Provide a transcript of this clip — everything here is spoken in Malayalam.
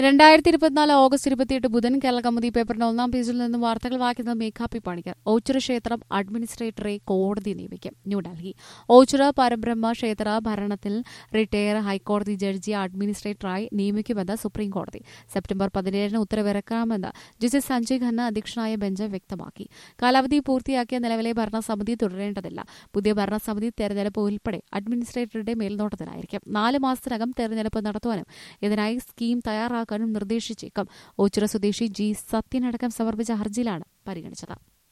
രണ്ടായിരത്തി ഇരുപത്തിനാല് ഓഗസ്റ്റ് ഇരുപത്തിയെട്ട് ബുധൻ കേരള കൗമുദി പേപ്പറിന്റെ ഒന്നാം പേജിൽ നിന്ന് വാർത്തകൾ വായിക്കുന്നത് മേഘാപ്പി പണിക്കർ ഓച്ചിറ ക്ഷേത്രം അഡ്മിനിസ്ട്രേറ്ററെ കോടതി നിയമിക്കും ന്യൂഡൽഹി ഓച്ചിറ പരബ്രഹ്മ ക്ഷേത്ര ഭരണത്തിൽ റിട്ടയർ ഹൈക്കോടതി ജഡ്ജിയെ അഡ്മിനിസ്ട്രേറ്ററായി നിയമിക്കുമെന്ന് സുപ്രീം കോടതി സെപ്റ്റംബർ പതിനേഴിന് ഉത്തരവിറക്കാമെന്ന് ജസ്റ്റിസ് സഞ്ജയ് ഖന്ന അധ്യക്ഷനായ ബെഞ്ച് വ്യക്തമാക്കി കാലാവധി പൂർത്തിയാക്കിയ നിലവിലെ ഭരണസമിതി തുടരേണ്ടതില്ല പുതിയ ഭരണസമിതി തെരഞ്ഞെടുപ്പ് ഉൾപ്പെടെ അഡ്മിനിസ്ട്രേറ്ററുടെ മേൽനോട്ടത്തിലായിരിക്കും നാല് മാസത്തിനകം തെരഞ്ഞെടുപ്പ് നടത്തുവാനും ഇതിനായി സ്കീം തയ്യാറാക്കാനും നിർദ്ദേശിച്ചേക്കും ഓച്ചിറ സ്വദേശി ജി സത്യനടക്കം സമർപ്പിച്ച ഹർജിയിലാണ് പരിഗണിച്ചത്